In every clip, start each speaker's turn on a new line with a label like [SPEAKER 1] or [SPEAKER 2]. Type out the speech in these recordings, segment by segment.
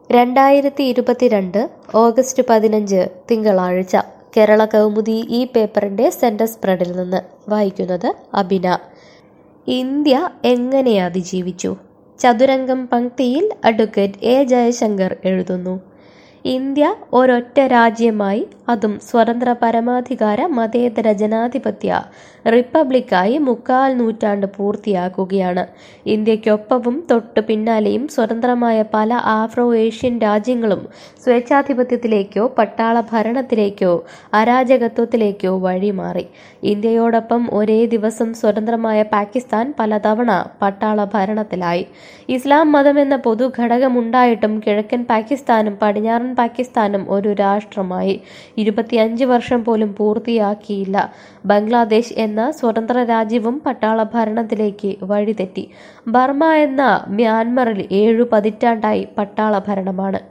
[SPEAKER 1] രണ്ടായിരത്തി ഇരുപത്തിരണ്ട് ഓഗസ്റ്റ് പതിനഞ്ച് തിങ്കളാഴ്ച കേരള കൗമുദി ഈ പേപ്പറിന്റെ സെന്റർ സ്പ്രെഡിൽ നിന്ന് വായിക്കുന്നത് അബിന ഇന്ത്യ എങ്ങനെ അതിജീവിച്ചു ചതുരംഗം പങ്ക്തിയിൽ അഡ്വക്കേറ്റ് എ ജയശങ്കർ എഴുതുന്നു ഇന്ത്യ ഒരൊറ്റ രാജ്യമായി അതും സ്വതന്ത്ര പരമാധികാര മതേതര ജനാധിപത്യ റിപ്പബ്ലിക്കായി മുക്കാൽ നൂറ്റാണ്ട് പൂർത്തിയാക്കുകയാണ് ഇന്ത്യക്കൊപ്പവും തൊട്ടു പിന്നാലെയും സ്വതന്ത്രമായ പല ആഫ്രോ ഏഷ്യൻ രാജ്യങ്ങളും സ്വേച്ഛാധിപത്യത്തിലേക്കോ പട്ടാള ഭരണത്തിലേക്കോ അരാജകത്വത്തിലേക്കോ വഴിമാറി ഇന്ത്യയോടൊപ്പം ഒരേ ദിവസം സ്വതന്ത്രമായ പാകിസ്ഥാൻ പലതവണ പട്ടാള ഭരണത്തിലായി ഇസ്ലാം മതമെന്ന പൊതു ഘടകമുണ്ടായിട്ടും കിഴക്കൻ പാകിസ്ഥാനും പടിഞ്ഞാറൻ പാകിസ്ഥാനും ഒരു രാഷ്ട്രമായി ഇരുപത്തിയഞ്ച് വർഷം പോലും പൂർത്തിയാക്കിയില്ല ബംഗ്ലാദേശ് എന്ന സ്വതന്ത്ര രാജ്യവും പട്ടാള ഭരണത്തിലേക്ക് വഴിതെറ്റി ബർമ എന്ന മ്യാൻമറിൽ ഏഴു പതിറ്റാണ്ടായി പട്ടാള ഭരണമാണ്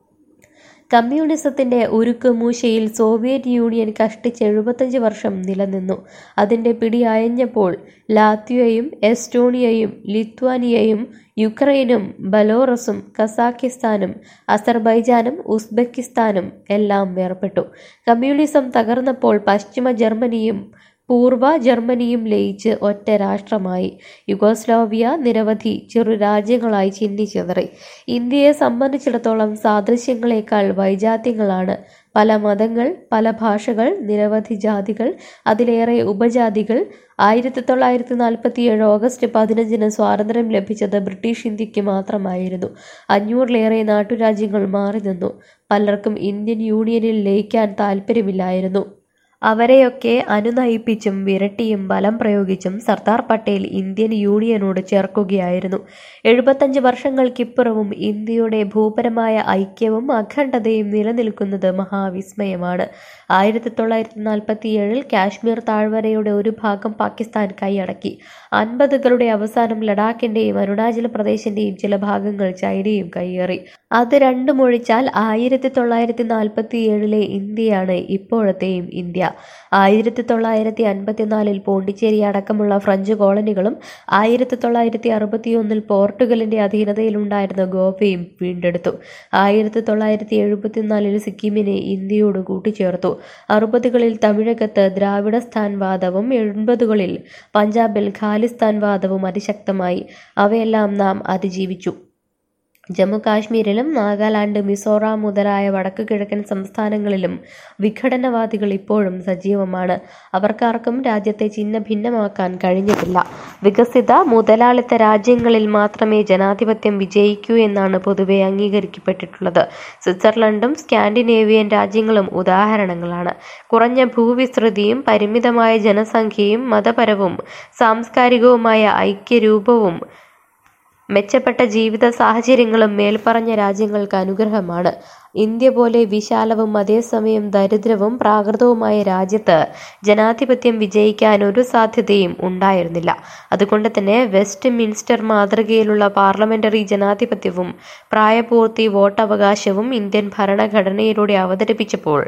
[SPEAKER 1] കമ്മ്യൂണിസത്തിന്റെ ഉരുക്കുമൂശയിൽ സോവിയറ്റ് യൂണിയൻ കഷ്ടിച്ച് എഴുപത്തഞ്ച് വർഷം നിലനിന്നു അതിന്റെ പിടി അയഞ്ഞപ്പോൾ ലാത്വിയയും എസ്റ്റോണിയയും ലിത്വാനിയയും യുക്രൈനും ബലോറസും കസാക്കിസ്ഥാനും അസർബൈജാനും ഉസ്ബെക്കിസ്ഥാനും എല്ലാം വേർപെട്ടു കമ്മ്യൂണിസം തകർന്നപ്പോൾ പശ്ചിമ ജർമ്മനിയും പൂർവ ജർമ്മനിയും ലയിച്ച് ഒറ്റ രാഷ്ട്രമായി യുഗോസ്ലോവിയ നിരവധി ചെറു രാജ്യങ്ങളായി ചിന്നിച്ചിതറി ഇന്ത്യയെ സംബന്ധിച്ചിടത്തോളം സാദൃശ്യങ്ങളെക്കാൾ വൈജാത്യങ്ങളാണ് പല മതങ്ങൾ പല ഭാഷകൾ നിരവധി ജാതികൾ അതിലേറെ ഉപജാതികൾ ആയിരത്തി തൊള്ളായിരത്തി നാൽപ്പത്തിയേഴ് ഓഗസ്റ്റ് പതിനഞ്ചിന് സ്വാതന്ത്ര്യം ലഭിച്ചത് ബ്രിട്ടീഷ് ഇന്ത്യക്ക് മാത്രമായിരുന്നു അഞ്ഞൂറിലേറെ നാട്ടുരാജ്യങ്ങൾ മാറി നിന്നു പലർക്കും ഇന്ത്യൻ യൂണിയനിൽ ലയിക്കാൻ താല്പര്യമില്ലായിരുന്നു അവരെയൊക്കെ അനുനയിപ്പിച്ചും വിരട്ടിയും ബലം പ്രയോഗിച്ചും സർദാർ പട്ടേൽ ഇന്ത്യൻ യൂണിയനോട് ചേർക്കുകയായിരുന്നു എഴുപത്തഞ്ച് വർഷങ്ങൾക്കിപ്പുറവും ഇന്ത്യയുടെ ഭൂപരമായ ഐക്യവും അഖണ്ഡതയും നിലനിൽക്കുന്നത് മഹാവിസ്മയമാണ് ആയിരത്തി തൊള്ളായിരത്തി നാൽപ്പത്തിയേഴിൽ കാശ്മീർ താഴ്വരയുടെ ഒരു ഭാഗം പാകിസ്ഥാൻ കൈയടക്കി അൻപതുകളുടെ അവസാനം ലഡാക്കിന്റെയും അരുണാചൽ പ്രദേശിന്റെയും ചില ഭാഗങ്ങൾ ചൈനയും കൈയേറി അത് രണ്ടും ഒഴിച്ചാൽ ആയിരത്തി തൊള്ളായിരത്തി നാൽപ്പത്തിയേഴിലെ ഇന്ത്യയാണ് ഇപ്പോഴത്തെയും ഇന്ത്യ ആയിരത്തി തൊള്ളായിരത്തി അൻപത്തിനാലിൽ പോണ്ടിച്ചേരി അടക്കമുള്ള ഫ്രഞ്ച് കോളനികളും ആയിരത്തി തൊള്ളായിരത്തി അറുപത്തിയൊന്നിൽ പോർട്ടുഗലിന്റെ അധീനതയിലുണ്ടായിരുന്ന ഗോവയും വീണ്ടെടുത്തു ആയിരത്തി തൊള്ളായിരത്തി എഴുപത്തിനാലിൽ സിക്കിമിനെ ഇന്ത്യയോട് കൂട്ടിച്ചേർത്തു അറുപതുകളിൽ തമിഴകത്ത് ദ്രാവിഡസ്ഥാൻ വാദവും എൺപതുകളിൽ പഞ്ചാബിൽ ഖാലിസ്ഥാൻ വാദവും അതിശക്തമായി അവയെല്ലാം നാം അതിജീവിച്ചു ജമ്മു കാശ്മീരിലും നാഗാലാൻഡ് മിസോറാം മുതലായ വടക്കു കിഴക്കൻ സംസ്ഥാനങ്ങളിലും വിഘടനവാദികൾ ഇപ്പോഴും സജീവമാണ് അവർക്കാർക്കും രാജ്യത്തെ ചിഹ്ന ഭിന്നമാക്കാൻ കഴിഞ്ഞിട്ടില്ല വികസിത മുതലാളിത്ത രാജ്യങ്ങളിൽ മാത്രമേ ജനാധിപത്യം വിജയിക്കൂ എന്നാണ് പൊതുവെ അംഗീകരിക്കപ്പെട്ടിട്ടുള്ളത് സ്വിറ്റ്സർലൻഡും സ്കാൻഡിനേവിയൻ രാജ്യങ്ങളും ഉദാഹരണങ്ങളാണ് കുറഞ്ഞ ഭൂവിസ്തൃതിയും പരിമിതമായ ജനസംഖ്യയും മതപരവും സാംസ്കാരികവുമായ ഐക്യരൂപവും മെച്ചപ്പെട്ട ജീവിത സാഹചര്യങ്ങളും മേൽപ്പറഞ്ഞ രാജ്യങ്ങൾക്ക് അനുഗ്രഹമാണ് ഇന്ത്യ പോലെ വിശാലവും അതേസമയം ദരിദ്രവും പ്രാകൃതവുമായ രാജ്യത്ത് ജനാധിപത്യം വിജയിക്കാൻ ഒരു സാധ്യതയും ഉണ്ടായിരുന്നില്ല അതുകൊണ്ട് തന്നെ വെസ്റ്റ് മിൻസ്റ്റർ മാതൃകയിലുള്ള പാർലമെന്ററി ജനാധിപത്യവും പ്രായപൂർത്തി വോട്ടവകാശവും ഇന്ത്യൻ ഭരണഘടനയിലൂടെ അവതരിപ്പിച്ചപ്പോൾ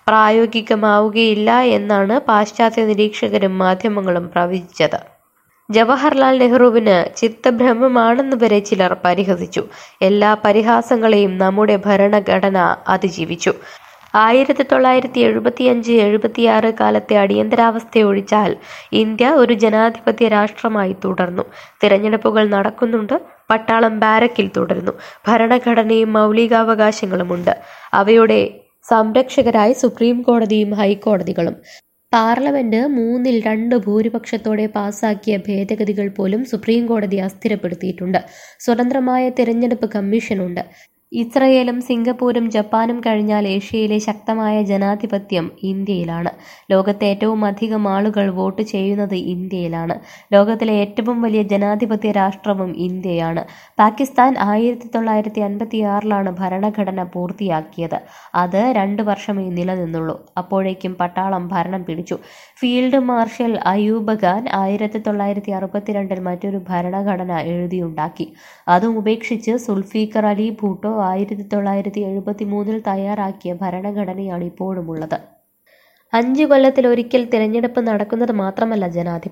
[SPEAKER 1] പ്രായോഗികമാവുകയില്ല എന്നാണ് പാശ്ചാത്യ നിരീക്ഷകരും മാധ്യമങ്ങളും പ്രവചിച്ചത് ജവഹർലാൽ നെഹ്റുവിന് ചിത്തഭ്രമമാണെന്ന് വരെ ചിലർ പരിഹസിച്ചു എല്ലാ പരിഹാസങ്ങളെയും നമ്മുടെ ഭരണഘടന അതിജീവിച്ചു ആയിരത്തി തൊള്ളായിരത്തി എഴുപത്തിയഞ്ച് എഴുപത്തിയാറ് കാലത്തെ അടിയന്തരാവസ്ഥ ഒഴിച്ചാൽ ഇന്ത്യ ഒരു ജനാധിപത്യ രാഷ്ട്രമായി തുടർന്നു തിരഞ്ഞെടുപ്പുകൾ നടക്കുന്നുണ്ട് പട്ടാളം ബാരക്കിൽ തുടരുന്നു ഭരണഘടനയും മൗലികാവകാശങ്ങളുമുണ്ട് അവയുടെ സംരക്ഷകരായി സുപ്രീം കോടതിയും ഹൈക്കോടതികളും പാർലമെന്റ് മൂന്നിൽ രണ്ട് ഭൂരിപക്ഷത്തോടെ പാസാക്കിയ ഭേദഗതികൾ പോലും സുപ്രീം കോടതി അസ്ഥിരപ്പെടുത്തിയിട്ടുണ്ട് സ്വതന്ത്രമായ തിരഞ്ഞെടുപ്പ് കമ്മീഷനുണ്ട് ഇസ്രയേലും സിംഗപ്പൂരും ജപ്പാനും കഴിഞ്ഞാൽ ഏഷ്യയിലെ ശക്തമായ ജനാധിപത്യം ഇന്ത്യയിലാണ് ലോകത്തെ ഏറ്റവും അധികം ആളുകൾ വോട്ട് ചെയ്യുന്നത് ഇന്ത്യയിലാണ് ലോകത്തിലെ ഏറ്റവും വലിയ ജനാധിപത്യ രാഷ്ട്രവും ഇന്ത്യയാണ് പാകിസ്ഥാൻ ആയിരത്തി തൊള്ളായിരത്തി അൻപത്തിയാറിലാണ് ഭരണഘടന പൂർത്തിയാക്കിയത് അത് രണ്ട് വർഷമേ നിലനിന്നുള്ളൂ അപ്പോഴേക്കും പട്ടാളം ഭരണം പിടിച്ചു ഫീൽഡ് മാർഷൽ അയൂബ് ഖാൻ ആയിരത്തി തൊള്ളായിരത്തി അറുപത്തിരണ്ടിൽ മറ്റൊരു ഭരണഘടന എഴുതിയുണ്ടാക്കി അതും ഉപേക്ഷിച്ച് സുൽഫീഖർ അലി ഭൂട്ടോ ആയിരത്തി തൊള്ളായിരത്തി എഴുപത്തി മൂന്നിൽ തയ്യാറാക്കിയ ഭരണഘടനയാണ് ഇപ്പോഴുമുള്ളത് അഞ്ചു കൊല്ലത്തിലൊരിക്കൽ തിരഞ്ഞെടുപ്പ് നടക്കുന്നത് മാത്രമല്ല ജനാധിപത്യം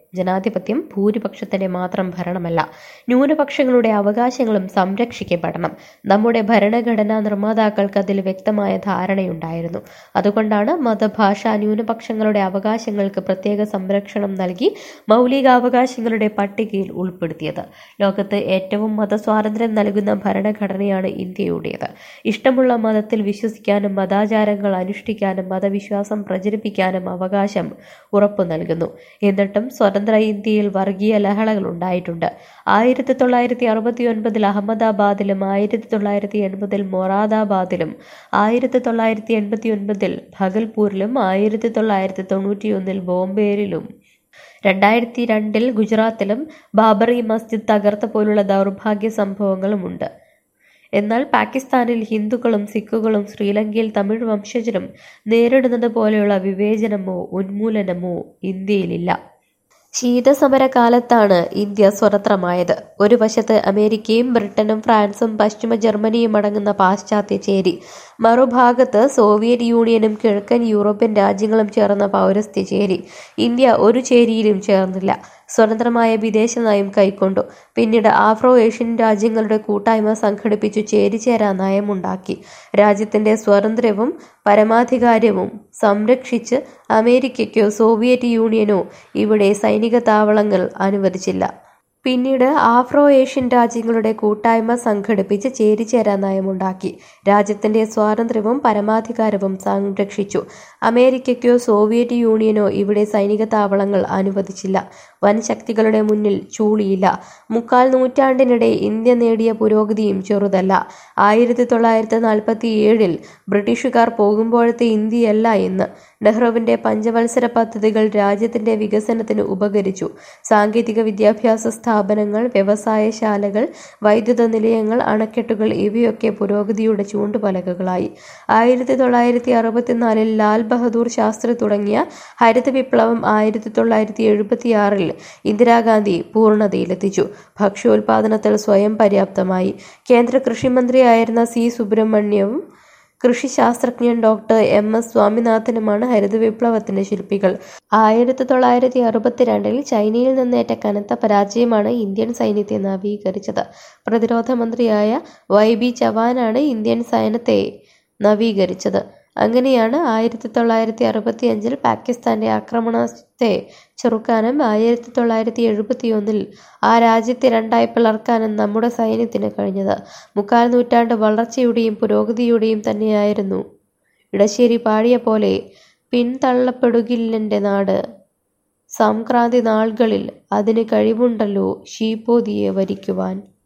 [SPEAKER 1] ജനാധിപത്യം ഭൂരിപക്ഷത്തിന്റെ മാത്രം ഭരണമല്ല ന്യൂനപക്ഷങ്ങളുടെ അവകാശങ്ങളും സംരക്ഷിക്കപ്പെടണം നമ്മുടെ ഭരണഘടനാ നിർമ്മാതാക്കൾക്ക് അതിൽ വ്യക്തമായ ധാരണയുണ്ടായിരുന്നു അതുകൊണ്ടാണ് മതഭാഷാ ന്യൂനപക്ഷങ്ങളുടെ അവകാശങ്ങൾക്ക് പ്രത്യേക സംരക്ഷണം നൽകി മൗലികാവകാശങ്ങളുടെ പട്ടികയിൽ ഉൾപ്പെടുത്തിയത് ലോകത്ത് ഏറ്റവും മതസ്വാതന്ത്ര്യം നൽകുന്ന ഭരണഘടനയാണ് ഇന്ത്യയുടേത് ഇഷ്ടമുള്ള മതത്തിൽ വിശ്വസിക്കാനും മതാചാരങ്ങൾ അനുഷ്ഠിക്കാനും മതവിശ്വാസം പ്രചരിപ്പിക്കാനും അവകാശം ഉറപ്പു നൽകുന്നു എന്നിട്ടും സ്വതന്ത്ര ഇന്ത്യയിൽ വർഗീയ ലഹളകൾ ഉണ്ടായിട്ടുണ്ട് ആയിരത്തി തൊള്ളായിരത്തി അറുപത്തി ഒൻപതിൽ അഹമ്മദാബാദിലും ആയിരത്തി തൊള്ളായിരത്തി എൺപതിൽ മൊറാദാബാദിലും ആയിരത്തി തൊള്ളായിരത്തി എൺപത്തി ഒൻപതിൽ ഭഗൽപൂരിലും ആയിരത്തി തൊള്ളായിരത്തി തൊണ്ണൂറ്റിയൊന്നിൽ ബോംബേയിലും രണ്ടായിരത്തി രണ്ടിൽ ഗുജറാത്തിലും ബാബറി മസ്ജിദ് തകർത്ത പോലുള്ള ദൗർഭാഗ്യ സംഭവങ്ങളുമുണ്ട് എന്നാൽ പാകിസ്ഥാനിൽ ഹിന്ദുക്കളും സിഖുകളും ശ്രീലങ്കയിൽ തമിഴ് വംശജരും നേരിടുന്നത് പോലെയുള്ള വിവേചനമോ ഉന്മൂലനമോ ഇന്ത്യയിലില്ല ശീതസമരകാലത്താണ് ഇന്ത്യ സ്വതന്ത്രമായത് ഒരു വശത്ത് അമേരിക്കയും ബ്രിട്ടനും ഫ്രാൻസും പശ്ചിമ ജർമ്മനിയും അടങ്ങുന്ന പാശ്ചാത്യ ചേരി മറുഭാഗത്ത് സോവിയറ്റ് യൂണിയനും കിഴക്കൻ യൂറോപ്യൻ രാജ്യങ്ങളും ചേർന്ന പൗരസ്ത്യ ചേരി ഇന്ത്യ ഒരു ചേരിയിലും ചേർന്നില്ല സ്വതന്ത്രമായ വിദേശ നയം കൈക്കൊണ്ടു പിന്നീട് ആഫ്രോ ഏഷ്യൻ രാജ്യങ്ങളുടെ കൂട്ടായ്മ സംഘടിപ്പിച്ചു ചേരിചേരാ നയമുണ്ടാക്കി രാജ്യത്തിന്റെ സ്വാതന്ത്ര്യവും പരമാധികാരവും സംരക്ഷിച്ച് അമേരിക്കയ്ക്കോ സോവിയറ്റ് യൂണിയനോ ഇവിടെ സൈനിക താവളങ്ങൾ അനുവദിച്ചില്ല പിന്നീട് ആഫ്രോ ഏഷ്യൻ രാജ്യങ്ങളുടെ കൂട്ടായ്മ സംഘടിപ്പിച്ച് ചേരിചേരാ നയമുണ്ടാക്കി രാജ്യത്തിന്റെ സ്വാതന്ത്ര്യവും പരമാധികാരവും സംരക്ഷിച്ചു അമേരിക്കയ്ക്കോ സോവിയറ്റ് യൂണിയനോ ഇവിടെ സൈനിക താവളങ്ങൾ അനുവദിച്ചില്ല വൻ ശക്തികളുടെ മുന്നിൽ ചൂളിയില്ല മുക്കാൽ നൂറ്റാണ്ടിനിടെ ഇന്ത്യ നേടിയ പുരോഗതിയും ചെറുതല്ല ആയിരത്തി തൊള്ളായിരത്തി നാൽപ്പത്തി ഏഴിൽ ബ്രിട്ടീഷുകാർ പോകുമ്പോഴത്തെ ഇന്ത്യയല്ല ഇന്ന് നെഹ്റുവിന്റെ പഞ്ചവത്സര പദ്ധതികൾ രാജ്യത്തിന്റെ വികസനത്തിന് ഉപകരിച്ചു സാങ്കേതിക വിദ്യാഭ്യാസ സ്ഥാപനങ്ങൾ വ്യവസായശാലകൾ വൈദ്യുത നിലയങ്ങൾ അണക്കെട്ടുകൾ ഇവയൊക്കെ പുരോഗതിയുടെ ചൂണ്ടുപലകകളായി ആയിരത്തി തൊള്ളായിരത്തി അറുപത്തിനാലിൽ ലാൽ ബഹദൂർ ശാസ്ത്രി തുടങ്ങിയ ഹരിത വിപ്ലവം ആയിരത്തി തൊള്ളായിരത്തി എഴുപത്തിയാറിൽ ഇന്ദിരാഗാന്ധി പൂർണ്ണതയിലെത്തിച്ചു ഭക്ഷ്യോൽപാദനത്തിൽ സ്വയം പര്യാപ്തമായി കേന്ദ്ര കൃഷിമന്ത്രിയായിരുന്ന സി സുബ്രഹ്മണ്യവും കൃഷിശാസ്ത്രജ്ഞൻ ഡോക്ടർ എം എസ് സ്വാമിനാഥനുമാണ് ഹരിത വിപ്ലവത്തിന്റെ ശില്പികൾ ആയിരത്തി തൊള്ളായിരത്തി അറുപത്തിരണ്ടിൽ ചൈനയിൽ നിന്നേറ്റ കനത്ത പരാജയമാണ് ഇന്ത്യൻ സൈന്യത്തെ നവീകരിച്ചത് പ്രതിരോധ മന്ത്രിയായ വൈ ബി ചവാനാണ് ഇന്ത്യൻ സൈന്യത്തെ നവീകരിച്ചത് അങ്ങനെയാണ് ആയിരത്തി തൊള്ളായിരത്തി അറുപത്തി അഞ്ചിൽ പാകിസ്ഥാന്റെ ആക്രമണത്തെ ചെറുക്കാനും ആയിരത്തി തൊള്ളായിരത്തി എഴുപത്തിയൊന്നിൽ ആ രാജ്യത്തെ രണ്ടായി പിളർക്കാനും നമ്മുടെ സൈന്യത്തിന് കഴിഞ്ഞത് മുക്കാൽ നൂറ്റാണ്ട് വളർച്ചയുടെയും പുരോഗതിയുടെയും തന്നെയായിരുന്നു ഇടശ്ശേരി പാടിയ പോലെ പിന്തള്ളപ്പെടുകില്ലെൻ്റെ നാട് സംക്രാന്തി നാളുകളിൽ അതിന് കഴിവുണ്ടല്ലോ ശീപ്പോതിയെ വരിക്കുവാൻ